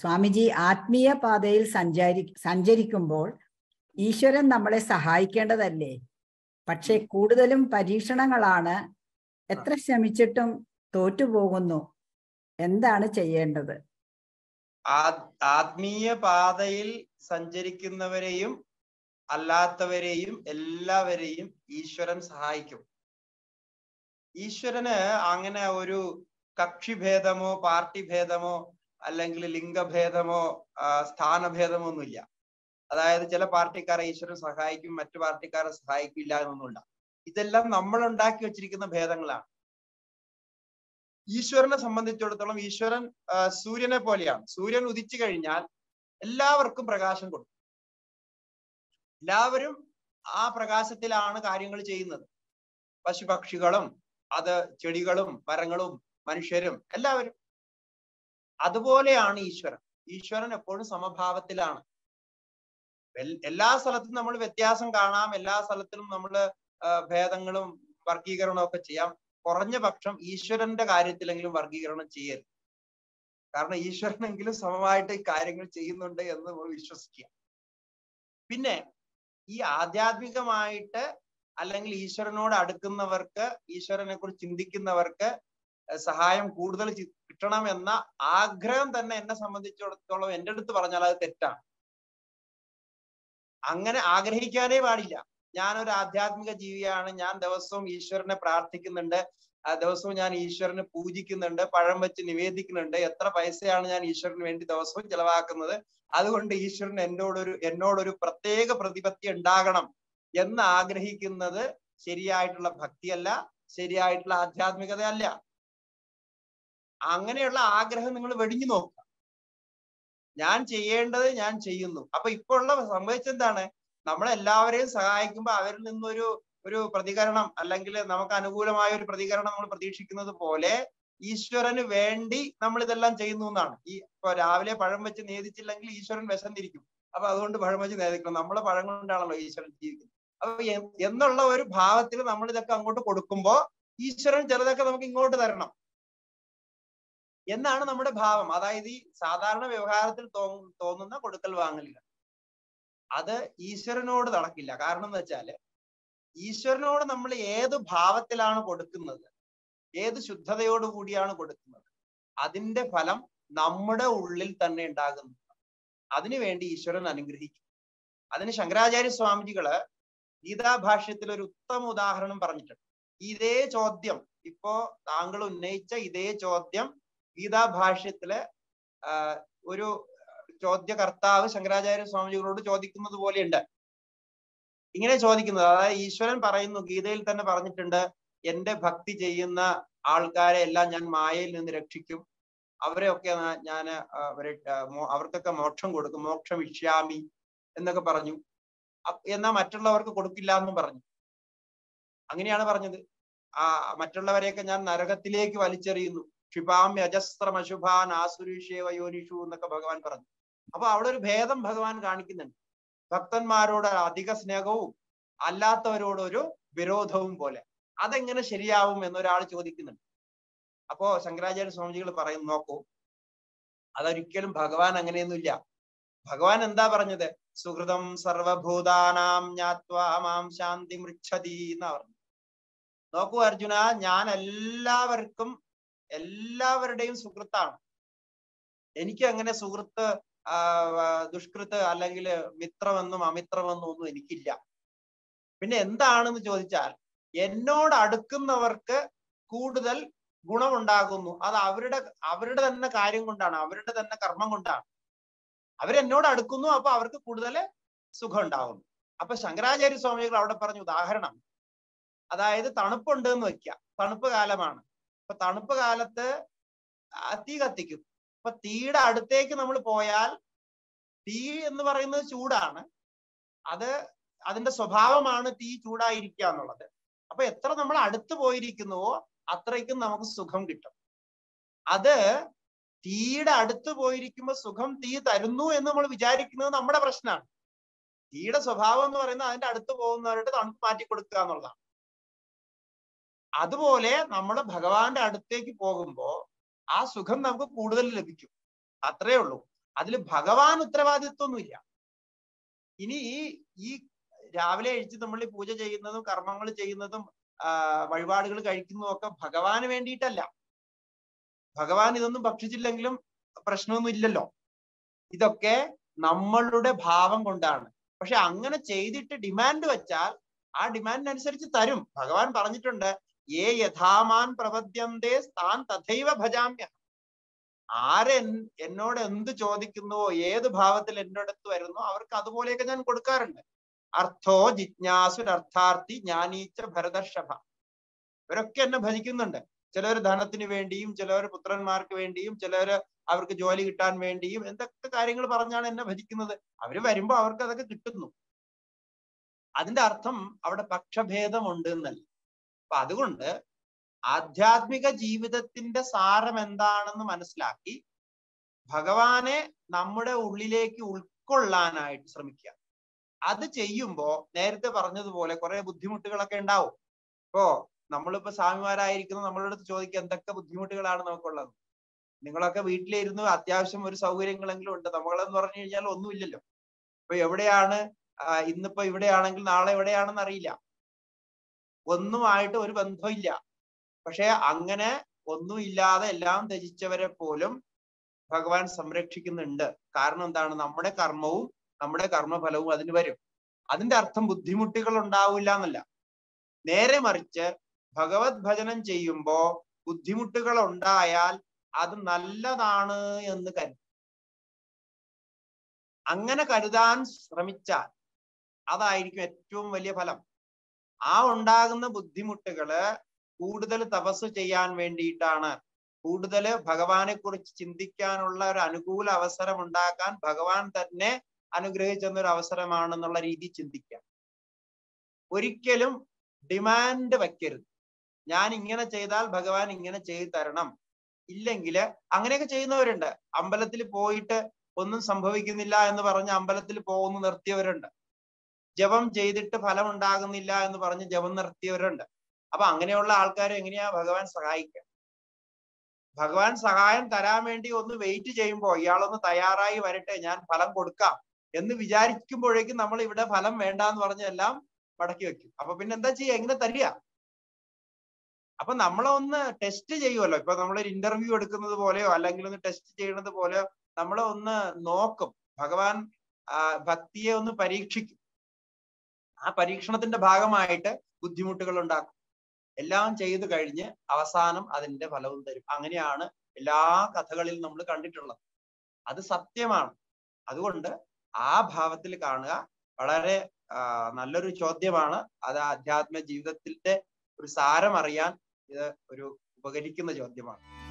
സ്വാമിജി ആത്മീയ പാതയിൽ സഞ്ചാരി സഞ്ചരിക്കുമ്പോൾ ഈശ്വരൻ നമ്മളെ സഹായിക്കേണ്ടതല്ലേ പക്ഷെ കൂടുതലും പരീക്ഷണങ്ങളാണ് എത്ര ശ്രമിച്ചിട്ടും തോറ്റുപോകുന്നു എന്താണ് ചെയ്യേണ്ടത് ആ- ആത്മീയ പാതയിൽ സഞ്ചരിക്കുന്നവരെയും അല്ലാത്തവരെയും എല്ലാവരെയും ഈശ്വരൻ സഹായിക്കും ഈശ്വരന് അങ്ങനെ ഒരു കക്ഷിഭേദമോ പാർട്ടി ഭേദമോ അല്ലെങ്കിൽ ലിംഗഭേദമോ ആ, സ്ഥാനഭേദമോ ഒന്നുമില്ല അതായത് ചില പാർട്ടിക്കാരെ ഈശ്വരൻ സഹായിക്കും മറ്റു പാർട്ടിക്കാരെ സഹായിക്കില്ല എന്നൊന്നുമില്ല ഇതെല്ലാം നമ്മൾ ഉണ്ടാക്കി വെച്ചിരിക്കുന്ന ഭേദങ്ങളാണ് ഈശ്വരനെ സംബന്ധിച്ചിടത്തോളം ഈശ്വരൻ ആ, സൂര്യനെ പോലെയാണ് സൂര്യൻ ഉദിച്ചു കഴിഞ്ഞാൽ എല്ലാവർക്കും പ്രകാശം കൊടുക്കും എല്ലാവരും ആ പ്രകാശത്തിലാണ് കാര്യങ്ങൾ ചെയ്യുന്നത് പശുപക്ഷികളും അത് ചെടികളും മരങ്ങളും മനുഷ്യരും എല്ലാവരും അതുപോലെയാണ് ഈശ്വരൻ ഈശ്വരൻ എപ്പോഴും സമഭാവത്തിലാണ് എൽ- എല്ലാ സ്ഥലത്തും നമ്മൾ വ്യത്യാസം കാണാം എല്ലാ സ്ഥലത്തിലും നമ്മൾ ഭേദങ്ങളും വർഗീകരണവും ഒക്കെ ചെയ്യാം കുറഞ്ഞ പക്ഷം ഈശ്വരന്റെ കാര്യത്തിലെങ്കിലും വർഗീകരണം ചെയ്യരുത് കാരണം ഈശ്വരനെങ്കിലും സമമായിട്ട് ഈ കാര്യങ്ങൾ ചെയ്യുന്നുണ്ട് എന്ന് നമ്മൾ വിശ്വസിക്കുക പിന്നെ ഈ ആധ്യാത്മികമായിട്ട് അല്ലെങ്കിൽ ഈശ്വരനോട് അടുക്കുന്നവർക്ക് ഈശ്വരനെ കുറിച്ച് ചിന്തിക്കുന്നവർക്ക് ഏർ സഹായം കൂടുതൽ ചി- കിട്ടണം എന്ന ആഗ്രഹം തന്നെ എന്നെ സംബന്ധിച്ചിടത്തോളം എൻ്റെ അടുത്ത് പറഞ്ഞാൽ അത് തെറ്റാണ് അങ്ങനെ ആഗ്രഹിക്കാനേ പാടില്ല ഞാനൊരു ആധ്യാത്മിക ജീവിയാണ് ഞാൻ ദിവസവും ഈശ്വരനെ പ്രാർത്ഥിക്കുന്നുണ്ട് ആ ദിവസവും ഞാൻ ഈശ്വരനെ പൂജിക്കുന്നുണ്ട് പഴം വെച്ച് നിവേദിക്കുന്നുണ്ട് എത്ര പൈസയാണ് ഞാൻ ഈശ്വരന് വേണ്ടി ദിവസവും ചെലവാക്കുന്നത് അതുകൊണ്ട് ഈശ്വരൻ എന്നോടൊരു എന്നോടൊരു പ്രത്യേക പ്രതിപത്തി ഉണ്ടാകണം എന്ന് ആഗ്രഹിക്കുന്നത് ശരിയായിട്ടുള്ള ഭക്തിയല്ല ശരിയായിട്ടുള്ള ആധ്യാത്മികതയല്ല അങ്ങനെയുള്ള ആഗ്രഹം നിങ്ങൾ വെടിഞ്ഞു നോക്കുക ഞാൻ ചെയ്യേണ്ടത് ഞാൻ ചെയ്യുന്നു അപ്പൊ ഇപ്പൊ ഉള്ള സംഭവിച്ചെന്താണ് നമ്മളെല്ലാവരെയും സഹായിക്കുമ്പോൾ അവരിൽ നിന്നൊരു ഒരു പ്രതികരണം അല്ലെങ്കിൽ നമുക്ക് അനുകൂലമായ ഒരു പ്രതികരണം നമ്മൾ പ്രതീക്ഷിക്കുന്നത് പോലെ ഈശ്വരന് വേണ്ടി നമ്മൾ ഇതെല്ലാം ചെയ്യുന്നു എന്നാണ് ഈ ഇപ്പൊ രാവിലെ പഴം വെച്ച് നേദിച്ചില്ലെങ്കിൽ ഈശ്വരൻ വിശന്നിരിക്കും അപ്പൊ അതുകൊണ്ട് പഴം വെച്ച് നേദിക്കണം നമ്മളെ പഴം കൊണ്ടാണല്ലോ ഈശ്വരൻ ജീവിക്കുന്നത് അപ്പൊ എ- എന്നുള്ള ഒരു ഭാവത്തിൽ നമ്മൾ ഇതൊക്കെ അങ്ങോട്ട് കൊടുക്കുമ്പോ ഈശ്വരൻ ചിലതൊക്കെ നമുക്ക് ഇങ്ങോട്ട് തരണം എന്നാണ് നമ്മുടെ ഭാവം അതായത് ഈ സാധാരണ വ്യവഹാരത്തിൽ തോ- തോന്നുന്ന കൊടുക്കൽ വാങ്ങലുകൾ അത് ഈശ്വരനോട് നടക്കില്ല കാരണം എന്ന് വെച്ചാല് ഈശ്വരനോട് നമ്മൾ ഏത് ഭാവത്തിലാണ് കൊടുക്കുന്നത് ഏത് ശുദ്ധതയോട് കൂടിയാണ് കൊടുക്കുന്നത് അതിന്റെ ഫലം നമ്മുടെ ഉള്ളിൽ തന്നെ ഉണ്ടാകുന്നു അതിനുവേണ്ടി ഈശ്വരൻ അനുഗ്രഹിക്കും അതിന് ശങ്കരാചാര്യ സ്വാമിജികള് ഗീതാഭാഷ്യത്തിൽ ഒരു ഉത്തമ ഉദാഹരണം പറഞ്ഞിട്ടുണ്ട് ഇതേ ചോദ്യം ഇപ്പോ താങ്കൾ ഉന്നയിച്ച ഇതേ ചോദ്യം ഗീതാഭാഷ്യത്തില് ആ, ഒരു ചോദ്യകർത്താവ് ശങ്കരാചാര്യ സ്വാമിജികളോട് ചോദിക്കുന്നത് പോലെയുണ്ട് ഇങ്ങനെ ചോദിക്കുന്നത് അതായത് ഈശ്വരൻ പറയുന്നു ഗീതയിൽ തന്നെ പറഞ്ഞിട്ടുണ്ട് എന്റെ ഭക്തി ചെയ്യുന്ന ആൾക്കാരെ എല്ലാം ഞാൻ മായയിൽ നിന്ന് രക്ഷിക്കും അവരെയൊക്കെ ഞാൻ അവരെ ആ, മോ- അവർക്കൊക്കെ മോക്ഷം കൊടുക്കും മോക്ഷം ഇഷ്യാമി എന്നൊക്കെ പറഞ്ഞു അപ്പ- എന്നാ മറ്റുള്ളവർക്ക് കൊടുക്കില്ല എന്നും പറഞ്ഞു അങ്ങനെയാണ് പറഞ്ഞത് ആ മറ്റുള്ളവരെയൊക്കെ ഞാൻ നരകത്തിലേക്ക് വലിച്ചെറിയുന്നു ക്ഷിപാമ്യ അജസ്ത്രം അശുഭാൻ ആസുരീഷേവ യോനിഷു എന്നൊക്കെ ഭഗവാൻ പറഞ്ഞു അപ്പൊ അവിടെ ഒരു ഭേദം ഭഗവാൻ കാണിക്കുന്നുണ്ട് ഭക്തന്മാരോട് അധിക സ്നേഹവും അല്ലാത്തവരോട് ഒരു വിരോധവും പോലെ അതെങ്ങനെ ശരിയാവും എന്നൊരാൾ ചോദിക്കുന്നുണ്ട് അപ്പോ ശങ്കരാചാര്യ സ്വാമിജികൾ പറയുന്നു നോക്കൂ അതൊരിക്കലും ഭഗവാൻ അങ്ങനെയൊന്നുമില്ല ഭഗവാൻ എന്താ പറഞ്ഞത് സുഹൃതം സർവഭൂതാനാം ജ്ഞാത്വാ മാം ശാന്തി മൃച്ഛതി എന്നാ പറഞ്ഞു നോക്കൂ അർജുന ഞാൻ എല്ലാവർക്കും എല്ലാവരുടെയും സുഹൃത്താണ് എനിക്ക് അങ്ങനെ സുഹൃത്ത് ആ, ആ, ദുഷ്കൃത്ത് അല്ലെങ്കിൽ മിത്രമെന്നും അമിത്രമെന്നും ഒന്നും എനിക്കില്ല പിന്നെ എന്താണെന്ന് ചോദിച്ചാൽ എന്നോട് അടുക്കുന്നവർക്ക് കൂടുതൽ ഗുണമുണ്ടാകുന്നു അത് അവരുടെ അവരുടെ തന്നെ കാര്യം കൊണ്ടാണ് അവരുടെ തന്നെ കർമ്മം കൊണ്ടാണ് അവരെന്നോട് അടുക്കുന്നു അപ്പൊ അവർക്ക് കൂടുതൽ സുഖം ഉണ്ടാകുന്നു അപ്പൊ ശങ്കരാചാര്യ സ്വാമികൾ അവിടെ പറഞ്ഞ ഉദാഹരണം അതായത് തണുപ്പുണ്ട് എന്ന് വെക്കുക തണുപ്പ് കാലമാണ് അപ്പൊ തണുപ്പ് കാലത്ത് ആ തീ കത്തിക്കും അപ്പൊ തീയുടെ അടുത്തേക്ക് നമ്മൾ പോയാൽ തീ എന്ന് പറയുന്നത് ചൂടാണ് അത് അതിന്റെ സ്വഭാവമാണ് തീ ചൂടായിരിക്കുക എന്നുള്ളത് അപ്പൊ എത്ര നമ്മൾ അടുത്ത് പോയിരിക്കുന്നുവോ അത്രയ്ക്കും നമുക്ക് സുഖം കിട്ടും അത് തീയുടെ അടുത്ത് പോയിരിക്കുമ്പോൾ സുഖം തീ തരുന്നു എന്ന് നമ്മൾ വിചാരിക്കുന്നത് നമ്മുടെ പ്രശ്നമാണ് തീയുടെ സ്വഭാവം എന്ന് പറയുന്നത് അതിന്റെ അടുത്ത് പോകുന്നവരുടെ തണുപ്പ് മാറ്റി കൊടുക്കുക എന്നുള്ളതാണ് അതുപോലെ നമ്മൾ ഭഗവാന്റെ അടുത്തേക്ക് പോകുമ്പോ ആ സുഖം നമുക്ക് കൂടുതൽ ലഭിക്കും അത്രേ ഉള്ളൂ അതിൽ ഭഗവാൻ ഉത്തരവാദിത്വമൊന്നുമില്ല ഇനി ഈ ഈ രാവിലെ എഴുതി നമ്മൾ ഈ പൂജ ചെയ്യുന്നതും കർമ്മങ്ങൾ ചെയ്യുന്നതും ആ വഴിപാടുകൾ കഴിക്കുന്നതും ഒക്കെ ഭഗവാന് വേണ്ടിയിട്ടല്ല ഭഗവാൻ ഇതൊന്നും ഭക്ഷിച്ചില്ലെങ്കിലും പ്രശ്നമൊന്നും ഇല്ലല്ലോ ഇതൊക്കെ നമ്മളുടെ ഭാവം കൊണ്ടാണ് പക്ഷെ അങ്ങനെ ചെയ്തിട്ട് ഡിമാൻഡ് വെച്ചാൽ ആ ഡിമാൻഡിനനുസരിച്ച് തരും ഭഗവാൻ പറഞ്ഞിട്ടുണ്ട് ഏ യഥാമാൻ പ്രപദ്യന്തേ താൻ തഥൈവ ഭജാമ്യ ആരെ എന്നോട് എന്ത് ചോദിക്കുന്നുവോ ഏത് ഭാവത്തിൽ എൻ്റെ അടുത്ത് വരുന്നോ അവർക്ക് അതുപോലെയൊക്കെ ഞാൻ കൊടുക്കാറുണ്ട് അർത്ഥോ ജിജ്ഞാസുരർത്ഥാർത്ഥി ജ്ഞാനീച്ച ഭരതർഷഭ ഇവരൊക്കെ എന്നെ ഭജിക്കുന്നുണ്ട് ചിലവർ ധനത്തിന് വേണ്ടിയും ചിലവർ പുത്രന്മാർക്ക് വേണ്ടിയും ചിലവര് അവർക്ക് ജോലി കിട്ടാൻ വേണ്ടിയും എന്തൊക്കെ കാര്യങ്ങൾ പറഞ്ഞാണ് എന്നെ ഭജിക്കുന്നത് അവര് വരുമ്പോ അവർക്ക് അതൊക്കെ കിട്ടുന്നു അതിന്റെ അർത്ഥം അവിടെ പക്ഷഭേദമുണ്ട് എന്നല്ല അപ്പൊ അതുകൊണ്ട് ആധ്യാത്മിക ജീവിതത്തിന്റെ സാരം എന്താണെന്ന് മനസ്സിലാക്കി ഭഗവാനെ നമ്മുടെ ഉള്ളിലേക്ക് ഉൾക്കൊള്ളാനായിട്ട് ശ്രമിക്കുക അത് ചെയ്യുമ്പോ നേരത്തെ പറഞ്ഞതുപോലെ കുറെ ബുദ്ധിമുട്ടുകളൊക്കെ ഉണ്ടാവും ഇപ്പോ നമ്മളിപ്പോ സ്വാമിമാരായിരിക്കുന്ന നമ്മളുടെ അടുത്ത് ചോദിക്കുക എന്തൊക്കെ ബുദ്ധിമുട്ടുകളാണ് നമുക്കുള്ളത് നിങ്ങളൊക്കെ വീട്ടിലിരുന്ന് അത്യാവശ്യം ഒരു സൗകര്യങ്ങളെങ്കിലും ഉണ്ട് നമ്മളെന്ന് പറഞ്ഞു കഴിഞ്ഞാൽ ഒന്നുമില്ലല്ലോ ഇപ്പൊ എവിടെയാണ് ഇന്നിപ്പോ ഇവിടെയാണെങ്കിൽ നാളെ എവിടെയാണെന്ന് അറിയില്ല ഒന്നുമായിട്ട് ഒരു ബന്ധമില്ല പക്ഷെ അങ്ങനെ ഒന്നുമില്ലാതെ എല്ലാം ത്യജിച്ചവരെ പോലും ഭഗവാൻ സംരക്ഷിക്കുന്നുണ്ട് കാരണം എന്താണ് നമ്മുടെ കർമ്മവും നമ്മുടെ കർമ്മഫലവും അതിന് വരും അതിന്റെ അർത്ഥം ബുദ്ധിമുട്ടുകൾ ഉണ്ടാവില്ല എന്നല്ല നേരെ മറിച്ച് ഭഗവത് ഭജനം ചെയ്യുമ്പോ ബുദ്ധിമുട്ടുകൾ ഉണ്ടായാൽ അത് നല്ലതാണ് എന്ന് കരുതും അങ്ങനെ കരുതാൻ ശ്രമിച്ചാൽ അതായിരിക്കും ഏറ്റവും വലിയ ഫലം ആ ഉണ്ടാകുന്ന ബുദ്ധിമുട്ടുകള് കൂടുതൽ തപസ് ചെയ്യാൻ വേണ്ടിയിട്ടാണ് കൂടുതൽ ഭഗവാനെ കുറിച്ച് ചിന്തിക്കാനുള്ള ഒരു അനുകൂല അവസരം ഉണ്ടാക്കാൻ ഭഗവാൻ തന്നെ അനുഗ്രഹിച്ചെന്ന ഒരു അവസരമാണെന്നുള്ള രീതി ചിന്തിക്കാം ഒരിക്കലും ഡിമാൻഡ് വെക്കരുത് ഞാൻ ഇങ്ങനെ ചെയ്താൽ ഭഗവാൻ ഇങ്ങനെ ചെയ്തു തരണം ഇല്ലെങ്കിൽ അങ്ങനെയൊക്കെ ചെയ്യുന്നവരുണ്ട് അമ്പലത്തിൽ പോയിട്ട് ഒന്നും സംഭവിക്കുന്നില്ല എന്ന് പറഞ്ഞ് അമ്പലത്തിൽ പോകുന്നു നിർത്തിയവരുണ്ട് ജപം ചെയ്തിട്ട് ഫലം ഉണ്ടാകുന്നില്ല എന്ന് പറഞ്ഞ് ജപം നിർത്തിയവരുണ്ട് അപ്പൊ അങ്ങനെയുള്ള ആൾക്കാരെ എങ്ങനെയാ ഭഗവാൻ സഹായിക്കുക ഭഗവാൻ സഹായം തരാൻ വേണ്ടി ഒന്ന് വെയിറ്റ് ചെയ്യുമ്പോ ഇയാളൊന്ന് തയ്യാറായി വരട്ടെ ഞാൻ ഫലം കൊടുക്കാം എന്ന് വിചാരിക്കുമ്പോഴേക്കും നമ്മൾ ഇവിടെ ഫലം വേണ്ട എന്ന് പറഞ്ഞെല്ലാം മടക്കി വെക്കും അപ്പൊ പിന്നെ എന്താ ചെയ്യുക എങ്ങനെ തരിക അപ്പൊ നമ്മളെ ഒന്ന് ടെസ്റ്റ് ചെയ്യുമല്ലോ ഇപ്പൊ നമ്മളൊരു ഇന്റർവ്യൂ എടുക്കുന്നത് പോലെയോ അല്ലെങ്കിൽ ഒന്ന് ടെസ്റ്റ് ചെയ്യുന്നത് പോലെയോ നമ്മളെ ഒന്ന് നോക്കും ഭഗവാൻ ഭക്തിയെ ഒന്ന് പരീക്ഷിക്കും ആ പരീക്ഷണത്തിന്റെ ഭാഗമായിട്ട് ബുദ്ധിമുട്ടുകൾ ഉണ്ടാക്കും എല്ലാം ചെയ്തു കഴിഞ്ഞ് അവസാനം അതിന്റെ ഫലവും തരും അങ്ങനെയാണ് എല്ലാ കഥകളിലും നമ്മൾ കണ്ടിട്ടുള്ളത് അത് സത്യമാണ് അതുകൊണ്ട് ആ ഭാവത്തിൽ കാണുക വളരെ നല്ലൊരു ചോദ്യമാണ് അത് ആധ്യാത്മ ജീവിതത്തിന്റെ ഒരു സാരം അറിയാൻ ഇത് ഒരു ഉപകരിക്കുന്ന ചോദ്യമാണ്